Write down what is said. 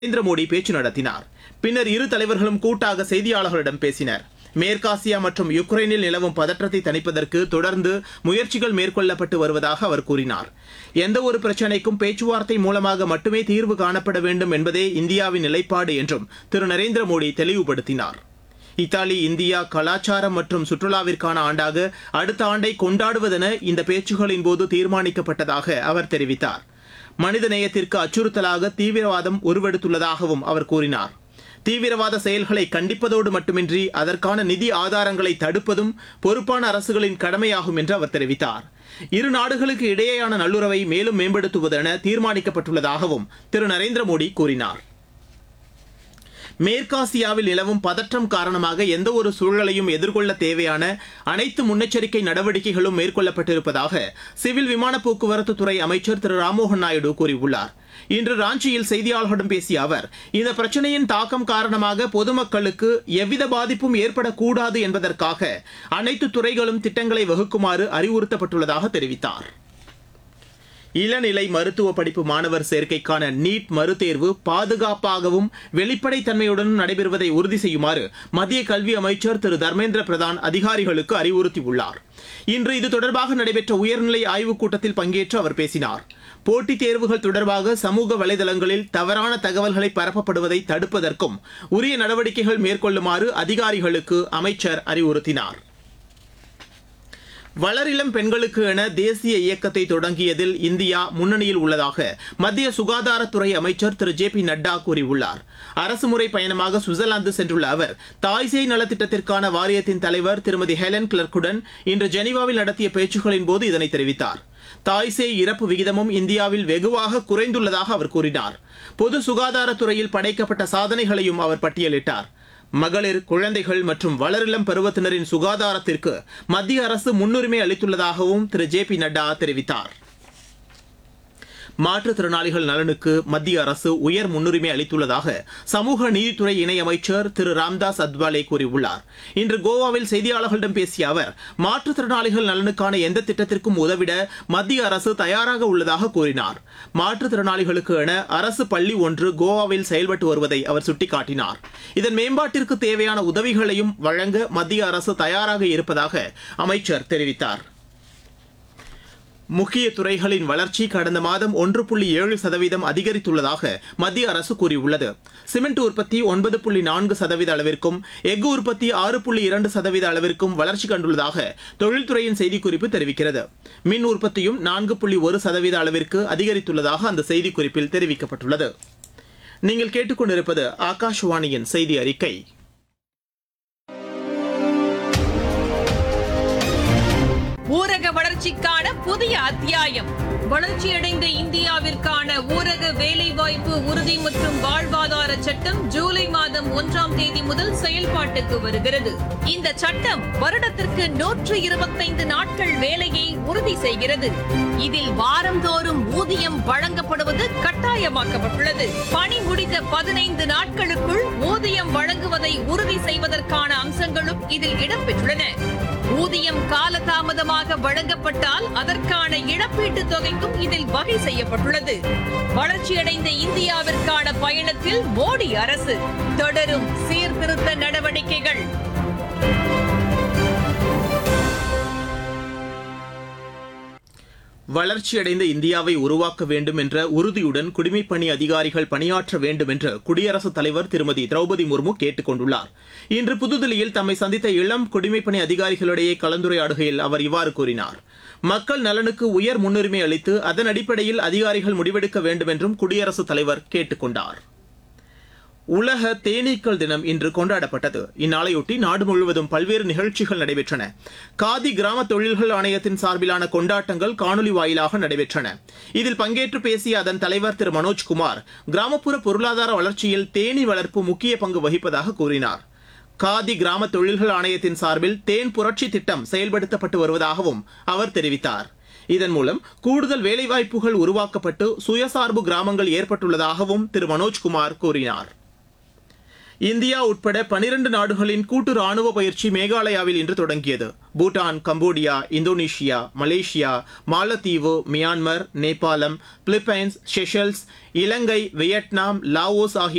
நரேந்திர மோடி பேச்சு நடத்தினார் பின்னர் இரு தலைவர்களும் கூட்டாக செய்தியாளர்களிடம் பேசினர் மேற்காசியா மற்றும் யுக்ரைனில் நிலவும் பதற்றத்தை தணிப்பதற்கு தொடர்ந்து முயற்சிகள் மேற்கொள்ளப்பட்டு வருவதாக அவர் கூறினார் எந்த ஒரு பிரச்சினைக்கும் பேச்சுவார்த்தை மூலமாக மட்டுமே தீர்வு காணப்பட வேண்டும் என்பதே இந்தியாவின் நிலைப்பாடு என்றும் திரு நரேந்திர மோடி தெளிவுபடுத்தினார் இத்தாலி இந்தியா கலாச்சாரம் மற்றும் சுற்றுலாவிற்கான ஆண்டாக அடுத்த ஆண்டை கொண்டாடுவதென இந்த பேச்சுகளின் போது தீர்மானிக்கப்பட்டதாக அவர் தெரிவித்தார் மனித நேயத்திற்கு அச்சுறுத்தலாக தீவிரவாதம் உருவெடுத்துள்ளதாகவும் அவர் கூறினார் தீவிரவாத செயல்களை கண்டிப்பதோடு மட்டுமின்றி அதற்கான நிதி ஆதாரங்களை தடுப்பதும் பொறுப்பான அரசுகளின் கடமையாகும் என்று அவர் தெரிவித்தார் இரு நாடுகளுக்கு இடையேயான நல்லுறவை மேலும் மேம்படுத்துவதென தீர்மானிக்கப்பட்டுள்ளதாகவும் திரு நரேந்திர மோடி கூறினார் மேற்காசியாவில் நிலவும் பதற்றம் காரணமாக எந்த ஒரு சூழலையும் எதிர்கொள்ள தேவையான அனைத்து முன்னெச்சரிக்கை நடவடிக்கைகளும் மேற்கொள்ளப்பட்டிருப்பதாக சிவில் விமான போக்குவரத்து துறை அமைச்சர் திரு ராம்மோகன் நாயுடு கூறியுள்ளார் இன்று ராஞ்சியில் செய்தியாளர்களிடம் பேசிய அவர் இந்த பிரச்சனையின் தாக்கம் காரணமாக பொதுமக்களுக்கு எவ்வித பாதிப்பும் ஏற்படக்கூடாது என்பதற்காக அனைத்து துறைகளும் திட்டங்களை வகுக்குமாறு அறிவுறுத்தப்பட்டுள்ளதாக தெரிவித்தார் இளநிலை மருத்துவ படிப்பு மாணவர் சேர்க்கைக்கான நீட் மறுதேர்வு பாதுகாப்பாகவும் வெளிப்படைத்தன்மையுடனும் நடைபெறுவதை உறுதி செய்யுமாறு மத்திய கல்வி அமைச்சர் திரு தர்மேந்திர பிரதான் அதிகாரிகளுக்கு அறிவுறுத்தியுள்ளார் இன்று இது தொடர்பாக நடைபெற்ற உயர்நிலை ஆய்வுக் கூட்டத்தில் பங்கேற்று அவர் பேசினார் போட்டித் தேர்வுகள் தொடர்பாக சமூக வலைதளங்களில் தவறான தகவல்களை பரப்பப்படுவதை தடுப்பதற்கும் உரிய நடவடிக்கைகள் மேற்கொள்ளுமாறு அதிகாரிகளுக்கு அமைச்சர் அறிவுறுத்தினார் வளரிளம் பெண்களுக்கு என தேசிய இயக்கத்தை தொடங்கியதில் இந்தியா முன்னணியில் உள்ளதாக மத்திய சுகாதாரத்துறை அமைச்சர் திரு ஜே பி நட்டா கூறியுள்ளார் அரசுமுறை பயணமாக சுவிட்சர்லாந்து சென்றுள்ள அவர் தாய்சேய் நலத்திட்டத்திற்கான வாரியத்தின் தலைவர் திருமதி ஹெலன் கிளர்க்குடன் இன்று ஜெனீவாவில் நடத்திய பேச்சுகளின் போது இதனை தெரிவித்தார் தாய்சேய் இறப்பு விகிதமும் இந்தியாவில் வெகுவாக குறைந்துள்ளதாக அவர் கூறினார் பொது சுகாதாரத்துறையில் படைக்கப்பட்ட சாதனைகளையும் அவர் பட்டியலிட்டார் மகளிர் குழந்தைகள் மற்றும் வளரிளம் பருவத்தினரின் சுகாதாரத்திற்கு மத்திய அரசு முன்னுரிமை அளித்துள்ளதாகவும் திரு ஜே பி நட்டா தெரிவித்தார் மாற்றுத்திறனாளிகள் நலனுக்கு மத்திய அரசு உயர் முன்னுரிமை அளித்துள்ளதாக சமூக நீதித்துறை இணையமைச்சர் திரு ராம்தாஸ் அத்வாலே கூறியுள்ளார் இன்று கோவாவில் செய்தியாளர்களிடம் பேசிய அவர் மாற்றுத்திறனாளிகள் நலனுக்கான எந்த திட்டத்திற்கும் உதவிட மத்திய அரசு தயாராக உள்ளதாக கூறினார் மாற்றுத்திறனாளிகளுக்கு என அரசு பள்ளி ஒன்று கோவாவில் செயல்பட்டு வருவதை அவர் சுட்டிக்காட்டினார் இதன் மேம்பாட்டிற்கு தேவையான உதவிகளையும் வழங்க மத்திய அரசு தயாராக இருப்பதாக அமைச்சர் தெரிவித்தார் முக்கிய துறைகளின் வளர்ச்சி கடந்த மாதம் ஒன்று புள்ளி ஏழு சதவீதம் அதிகரித்துள்ளதாக மத்திய அரசு கூறியுள்ளது சிமெண்ட் உற்பத்தி ஒன்பது புள்ளி நான்கு சதவீத அளவிற்கும் எஃகு உற்பத்தி ஆறு புள்ளி இரண்டு சதவீத அளவிற்கும் வளர்ச்சி கண்டுள்ளதாக தொழில்துறையின் செய்திக்குறிப்பு தெரிவிக்கிறது மின் உற்பத்தியும் நான்கு புள்ளி ஒரு சதவீத அளவிற்கு அதிகரித்துள்ளதாக அந்த செய்திக்குறிப்பில் தெரிவிக்கப்பட்டுள்ளது நீங்கள் கேட்டுக்கொண்டிருப்பது ஆகாஷவாணியின் செய்தி அறிக்கை ஊரக வளர்ச்சிக்கான புதிய அத்தியாயம் வளர்ச்சியடைந்த இந்தியாவிற்கான ஊரக வேலைவாய்ப்பு உறுதி மற்றும் வாழ்வாதார சட்டம் ஜூலை மாதம் ஒன்றாம் தேதி முதல் செயல்பாட்டுக்கு வருகிறது இந்த சட்டம் வருடத்திற்கு நூற்று இருபத்தைந்து நாட்கள் வேலையை உறுதி செய்கிறது இதில் வாரந்தோறும் ஊதியம் வழங்கப்படுவது கட்டாயமாக்கப்பட்டுள்ளது பணி முடிந்த பதினைந்து நாட்களுக்குள் ஊதியம் வழங்குவதை உறுதி செய்வதற்கான அம்சங்களும் இதில் இடம்பெற்றுள்ளன ஊதியம் காலதாமதமாக வழங்கப்பட்டால் அதற்கான இழப்பீட்டுத் தொகைக்கும் இதில் வகை செய்யப்பட்டுள்ளது வளர்ச்சியடைந்த இந்தியாவிற்கான பயணத்தில் மோடி அரசு தொடரும் சீர்திருத்த நடவடிக்கைகள் வளர்ச்சியடைந்த இந்தியாவை உருவாக்க வேண்டும் என்ற உறுதியுடன் குடிமைப்பணி அதிகாரிகள் பணியாற்ற வேண்டும் என்று குடியரசுத் தலைவர் திருமதி திரௌபதி முர்மு கேட்டுக் கொண்டுள்ளார் இன்று புதுதில்லியில் தம்மை சந்தித்த இளம் குடிமைப்பணி அதிகாரிகளிடையே கலந்துரையாடுகையில் அவர் இவ்வாறு கூறினார் மக்கள் நலனுக்கு உயர் முன்னுரிமை அளித்து அதன் அடிப்படையில் அதிகாரிகள் முடிவெடுக்க வேண்டும் என்றும் குடியரசுத் தலைவர் கேட்டுக் கொண்டார் உலக தேனீக்கள் தினம் இன்று கொண்டாடப்பட்டது இந்நாளையொட்டி நாடு முழுவதும் பல்வேறு நிகழ்ச்சிகள் நடைபெற்றன காதி கிராம தொழில்கள் ஆணையத்தின் சார்பிலான கொண்டாட்டங்கள் காணொலி வாயிலாக நடைபெற்றன இதில் பங்கேற்று பேசிய அதன் தலைவர் திரு மனோஜ்குமார் கிராமப்புற பொருளாதார வளர்ச்சியில் தேனீ வளர்ப்பு முக்கிய பங்கு வகிப்பதாக கூறினார் காதி கிராம தொழில்கள் ஆணையத்தின் சார்பில் தேன் புரட்சி திட்டம் செயல்படுத்தப்பட்டு வருவதாகவும் அவர் தெரிவித்தார் இதன் மூலம் கூடுதல் வேலைவாய்ப்புகள் உருவாக்கப்பட்டு சுயசார்பு கிராமங்கள் ஏற்பட்டுள்ளதாகவும் திரு மனோஜ்குமார் கூறினார் இந்தியா உட்பட பனிரண்டு நாடுகளின் கூட்டு ராணுவ பயிற்சி மேகாலயாவில் இன்று தொடங்கியது பூட்டான் கம்போடியா இந்தோனேஷியா மலேசியா மாலத்தீவு மியான்மர் நேபாளம் பிலிப்பைன்ஸ் செஷல்ஸ் இலங்கை வியட்நாம் லாவோஸ் ஆகிய